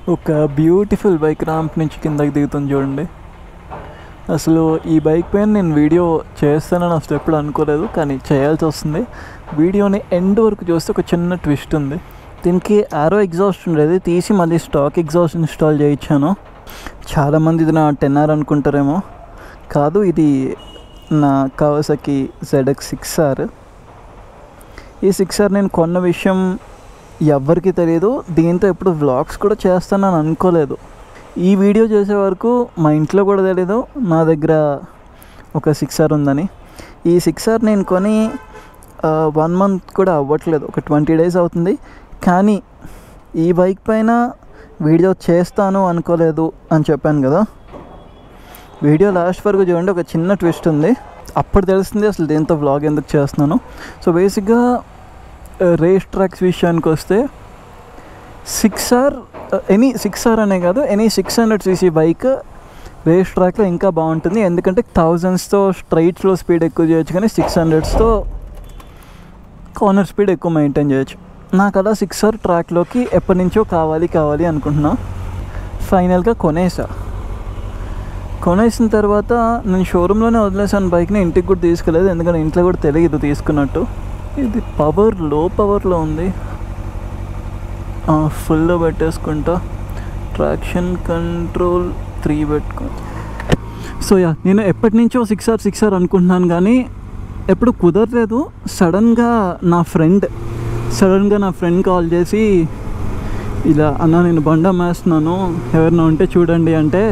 ఒక beautiful bike ramp నుంచి కిందకి దిగుతుంది చూడండి అసలు ఈ బైక్ పైన నేను వీడియో చేస్తానని అసలు ఎప్పుడు అనుకోలేదు కానీ చేయాల్సి వస్తుంది వీడియోని ఎండ్ వరకు చూస్తే ఒక చిన్న ట్విస్ట్ ఉంది దీనికి ఆరో ఎగ్జాస్ట్ ఉండేది తీసి మళ్ళీ స్టాక్ ఎగ్జాస్ట్ ఇన్స్టాల్ చేయించాను చాలామంది ఇది నా టెన్ ఆర్ అనుకుంటారేమో కాదు ఇది నా కవసకి జెడ్ఎక్స్ సిక్స్ ఆర్ ఈ సిక్స్ ఆర్ నేను కొన్న విషయం ఎవ్వరికి తెలియదు దీంతో ఎప్పుడు వ్లాగ్స్ కూడా చేస్తానని అనుకోలేదు ఈ వీడియో చేసే వరకు మా ఇంట్లో కూడా తెలీదు నా దగ్గర ఒక సిక్స్ ఆర్ ఉందని ఈ సిక్స్ ఆర్ నేను కొని వన్ మంత్ కూడా అవ్వట్లేదు ఒక ట్వంటీ డేస్ అవుతుంది కానీ ఈ బైక్ పైన వీడియో చేస్తాను అనుకోలేదు అని చెప్పాను కదా వీడియో లాస్ట్ వరకు చూడండి ఒక చిన్న ట్విస్ట్ ఉంది అప్పుడు తెలుస్తుంది అసలు దేంతో వ్లాగ్ ఎందుకు చేస్తున్నాను సో బేసిక్గా రేస్ ట్రాక్స్ విషయానికి వస్తే six R any six R అనే కాదు any six hundred cc bike race ట్రాక్లో ఇంకా బాగుంటుంది ఎందుకంటే థౌజండ్స్తో స్ట్రైట్స్లో స్పీడ్ ఎక్కువ చేయొచ్చు కానీ సిక్స్ హండ్రెడ్స్తో కార్నర్ స్పీడ్ ఎక్కువ మెయింటైన్ చేయొచ్చు నాకు అలా సిక్స్ ఆర్ ట్రాక్లోకి ఎప్పటి నుంచో కావాలి కావాలి అనుకుంటున్నా ఫైనల్గా కొనేసా కొనేసిన తర్వాత నేను షోరూంలోనే వదిలేసాను బైక్ని ఇంటికి కూడా తీసుకెళ్ళలేదు ఎందుకంటే ఇంట్లో కూడా తెలియదు తీసుకున్నట్టు ఇది పవర్ లో పవర్లో ఉంది ఫుల్లో పెట్టేసుకుంటా ట్రాక్షన్ కంట్రోల్ త్రీ పెట్టుకో సో యా నేను ఎప్పటి నుంచో సిక్స్ ఆర్ సిక్స్ ఆర్ అనుకుంటున్నాను కానీ ఎప్పుడు కుదరలేదు సడన్గా నా ఫ్రెండ్ సడన్గా నా ఫ్రెండ్ కాల్ చేసి ఇలా అన్న నేను బండ మేస్తున్నాను ఎవరైనా ఉంటే చూడండి అంటే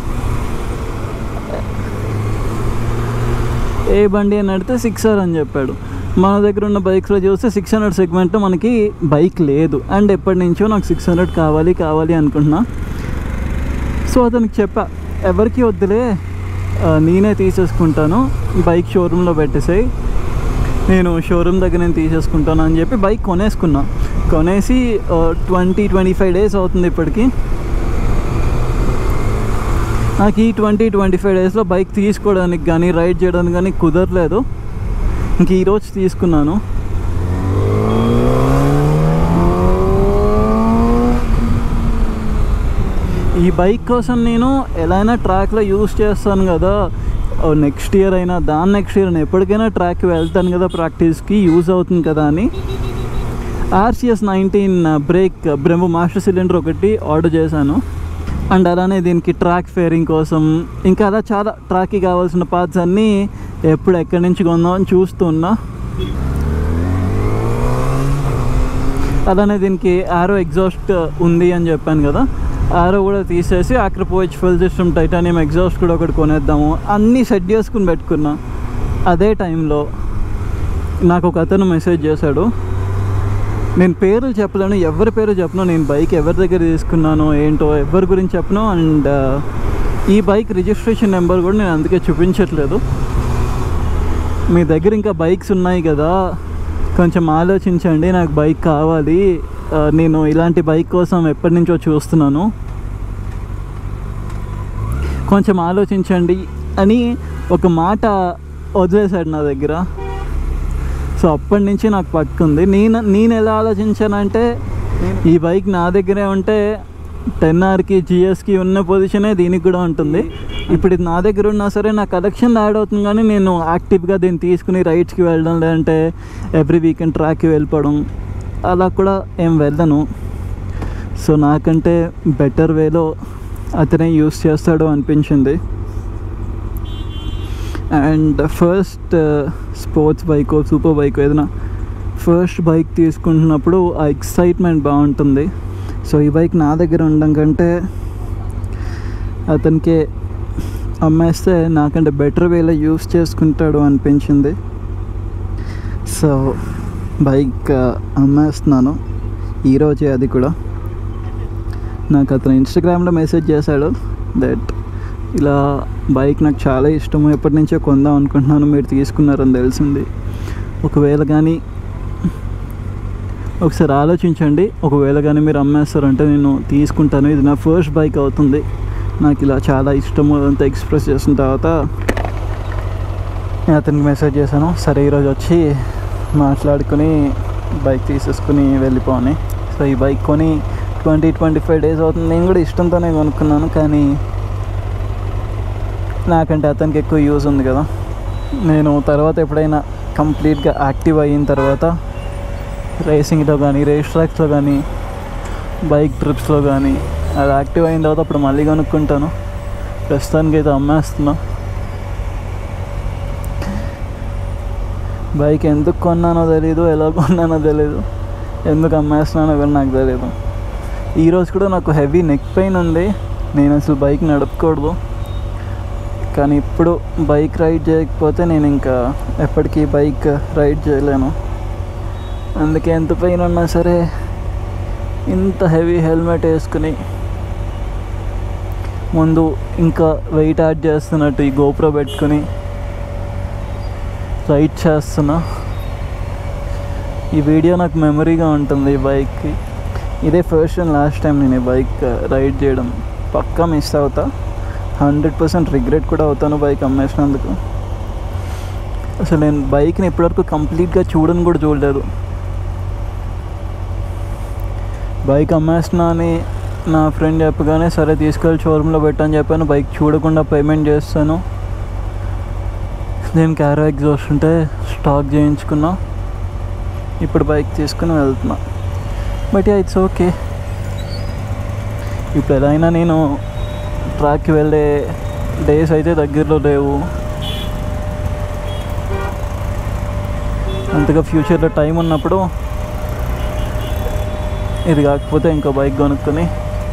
ఏ బండి అని అడిగితే సిక్స్ ఆర్ అని చెప్పాడు మన దగ్గర ఉన్న బైక్స్లో చూస్తే సిక్స్ హండ్రెడ్ సెగ్మెంట్లో మనకి బైక్ లేదు అండ్ ఎప్పటి నుంచో నాకు సిక్స్ హండ్రెడ్ కావాలి కావాలి అనుకుంటున్నా సో అతనికి చెప్పా ఎవరికి వద్దులే ఆ, నేనే తీసేసుకుంటాను బైక్ షోరూంలో పెట్టేసాయి నేను షోరూమ్ దగ్గర నేను తీసేసుకుంటాను అని చెప్పి బైక్ కొనేసుకున్నా కొనేసి ట్వంటీ ట్వంటీ ఫైవ్ డేస్ అవుతుంది ఇప్పటికి నాకు ఈ ట్వంటీ ట్వంటీ ఫైవ్ డేస్లో బైక్ తీసుకోవడానికి కానీ రైడ్ చేయడానికి కానీ కుదరలేదు ఇంక ఈరోజు తీసుకున్నాను ఈ బైక్ కోసం నేను ఎలా అయినా ట్రాక్లో యూస్ చేస్తాను కదా నెక్స్ట్ ఇయర్ అయినా దాని నెక్స్ట్ ఇయర్ అయినా ఎప్పటికైనా ట్రాక్కి వెళ్తాను కదా ప్రాక్టీస్కి యూజ్ అవుతుంది కదా అని RCS nineteen brake Brembo master cylinder ఒకటి ఆర్డర్ చేశాను అండ్ అలానే దీనికి ట్రాక్ ఫేరింగ్ కోసం ఇంకా అలా చాలా ట్రాక్కి కావాల్సిన పార్ట్స్ అన్నీ ఎప్పుడు ఎక్కడి నుంచి కొందాం అని చూస్తున్నా అలానే దీనికి ఆరో ఎగ్జాస్ట్ ఉంది అని చెప్పాను కదా ఆరో కూడా తీసేసి Akrapovic full system titanium exhaust కూడా ఒకటి కొనేద్దాము అన్నీ సెట్ చేసుకుని పెట్టుకున్నా అదే టైంలో నాకు ఒక అతను మెసేజ్ చేశాడు నేను పేర్లు చెప్పలేను ఎవరి పేరు చెప్పను నేను బైక్ ఎవరి దగ్గర తీసుకున్నానో ఏంటో ఎవరి గురించి చెప్పను అండ్ ఈ బైక్ రిజిస్ట్రేషన్ నెంబర్ కూడా నేను అందుకే చూపించట్లేదు మీ దగ్గర ఇంకా బైక్స్ ఉన్నాయి కదా కొంచెం ఆలోచించండి నాకు బైక్ కావాలి ఆ, నేను ఇలాంటి బైక్ కోసం ఎప్పటి నుంచో చూస్తున్నాను కొంచెం ఆలోచించండి అని ఒక మాట వదిలేశాడు నా దగ్గర సో అప్పటి నుంచి నాకు పట్టుకుంది నేను నేను ఎలా ఆలోచించానంటే ఈ బైక్ నా దగ్గరే ఉంటే టెన్ ఆర్కి జిఎస్కి ఉన్న పొజిషనే దీనికి కూడా ఉంటుంది ఇప్పుడు ఇది నా దగ్గర ఉన్నా సరే నా కలెక్షన్ యాడ్ అవుతుంది కానీ నేను యాక్టివ్గా దీన్ని తీసుకుని రైడ్స్కి వెళ్ళడం లేదంటే ఎవ్రీ వీకెండ్ ట్రాక్కి వెళ్ళిపోవడం అలా కూడా ఏం వెళ్ళను సో నాకంటే బెటర్ వేలో అతనే యూస్ చేస్తాడు అనిపించింది and first sports bike super bike ఏదైనా ఫస్ట్ బైక్ తీసుకుంటున్నప్పుడు ఆ ఎక్సైట్మెంట్ బాగుంటుంది సో ఈ బైక్ నా దగ్గర ఉండడం కంటే అతనికి అమ్మేస్తే నాకంటే బెటర్ వేలో యూస్ చేసుకుంటాడు అనిపించింది సో బైక్ అమ్మేస్తున్నాను ఈరోజే అది కూడా నాకు అతను ఇన్స్టాగ్రామ్లో మెసేజ్ చేశాడు దట్ ఇలా బైక్ నాకు చాలా ఇష్టము ఎప్పటి నుంచో కొందాం అనుకుంటున్నాను మీరు తీసుకున్నారని తెలిసింది ఒకవేళ కానీ ఒకసారి ఆలోచించండి ఒకవేళ కానీ మీరు అమ్మేస్తారంటే నేను తీసుకుంటాను ఇది నా ఫస్ట్ బైక్ అవుతుంది నాకు ఇలా చాలా ఇష్టము అంతా ఎక్స్ప్రెస్ చేసిన తర్వాత నేను అతనికి మెసేజ్ చేశాను సరే ఈరోజు వచ్చి మాట్లాడుకుని బైక్ తీసేసుకుని వెళ్ళిపోని సో ఈ బైక్ కొని ట్వంటీ ట్వంటీ ఫైవ్ డేస్ అవుతుంది నేను కూడా ఇష్టంతోనే కొనుక్కున్నాను కానీ నాకంటే అతనికి ఎక్కువ యూజ్ ఉంది కదా నేను తర్వాత ఎప్పుడైనా కంప్లీట్గా యాక్టివ్ అయిన తర్వాత రేసింగ్లో కానీ రేస్ ట్రాక్స్లో కానీ బైక్ ట్రిప్స్లో కానీ అది యాక్టివ్ అయిన తర్వాత అప్పుడు మళ్ళీ కొనుక్కుంటాను ప్రస్తుతానికి అయితే అమ్మేస్తున్నా బైక్ ఎందుకు కొన్నానో తెలీదు ఎలా కొన్నానో తెలీదు ఎందుకు అమ్మేస్తున్నానో కూడా నాకు తెలియదు ఈరోజు కూడా నాకు హెవీ నెక్ పెయిన్ ఉంది నేను అసలు బైక్ నడపకూడదు కానీ ఇప్పుడు బైక్ రైడ్ చేయకపోతే నేను ఇంకా ఎప్పటికీ బైక్ రైడ్ చేయలేను అందుకే ఎంత పెయిన్ ఉన్నా సరే ఇంత హెవీ హెల్మెట్ వేసుకుని ముందు ఇంకా వెయిట్ యాడ్ చేస్తున్నట్టు ఈ గోప్రో పెట్టుకుని రైడ్ చేస్తున్నా ఈ వీడియో నాకు మెమరీగా ఉంటుంది ఈ బైక్కి ఇదే ఫస్ట్ అండ్ లాస్ట్ టైం నేను ఈ బైక్ రైడ్ చేయడం పక్కా మిస్ అవుతా హండ్రెడ్ పర్సెంట్ రిగ్రెట్ కూడా అవుతాను బైక్ అమ్మేసినందుకు అసలు నేను బైక్ని ఇప్పటివరకు కంప్లీట్గా చూడని కూడా చూడలేదు బైక్ అమ్మేస్తున్నా అని నా ఫ్రెండ్ చెప్పగానే సరే తీసుకెళ్ళి షోరూంలో పెట్టని చెప్పాను బైక్ చూడకుండా పేమెంట్ చేస్తాను నేను క్యారో ఎగ్జాస్ట్ ఉంటే స్టాక్ చేయించుకున్నా ఇప్పుడు బైక్ తీసుకుని వెళ్తున్నా బట్ ఇట్స్ ఓకే ఇప్పుడు ఎలా అయినా నేను ట్రాక్కి వెళ్ళే డేస్ అయితే దగ్గరలో లేవు అంతగా ఫ్యూచర్లో టైం ఉన్నప్పుడు ఇది కాకపోతే ఇంకో బైక్ కొనుక్కొని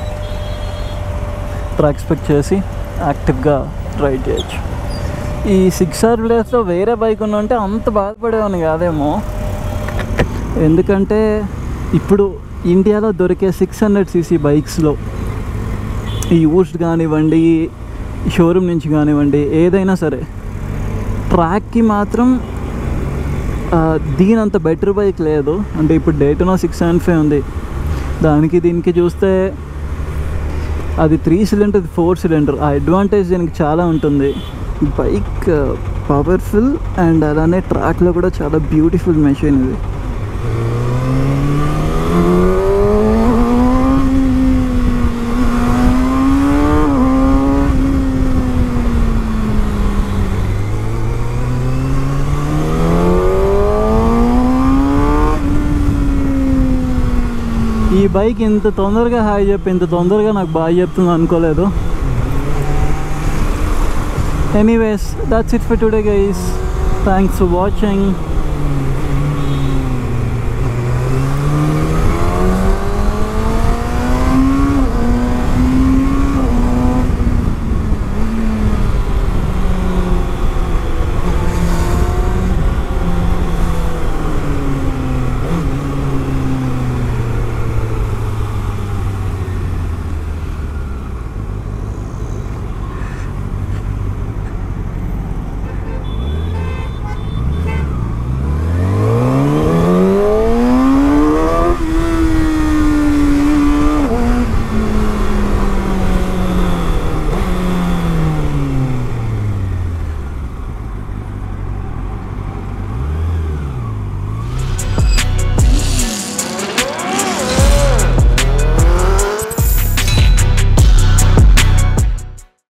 ట్రాక్ స్పెక్ చేసి యాక్టివ్గా రైడ్ చేయొచ్చు ఈ సిక్స్ ఆర్ ప్లేస్లో వేరే బైక్ ఉంటే అంత బాధపడేవాడిని కాదేమో ఎందుకంటే ఇప్పుడు ఇండియాలో దొరికే సిక్స్ హండ్రెడ్ సీసీ బైక్స్లో ఈ యూస్డ్ కానివ్వండి షోరూమ్ నుంచి కానివ్వండి ఏదైనా సరే ట్రాక్కి మాత్రం ఆ, దీనంత బెటర్ బైక్ లేదు అంటే ఇప్పుడు డేటనో సిక్స్ సెవెన్ ఫైవ్ ఉంది దానికి దీనికి చూస్తే అది త్రీ సిలిండర్ ఫోర్ సిలిండర్ ఆ అడ్వాంటేజ్ దీనికి చాలా ఉంటుంది బైక్ పవర్ఫుల్ అండ్ అలానే ట్రాక్లో కూడా చాలా బ్యూటిఫుల్ మెషిన్ ఇది ఈ బైక్ ఇంత తొందరగా హాయ్ చెప్పి ఇంత తొందరగా నాకు బాగా చెప్తుంది అనుకోలేదు anyways that's it for today guys thanks for watching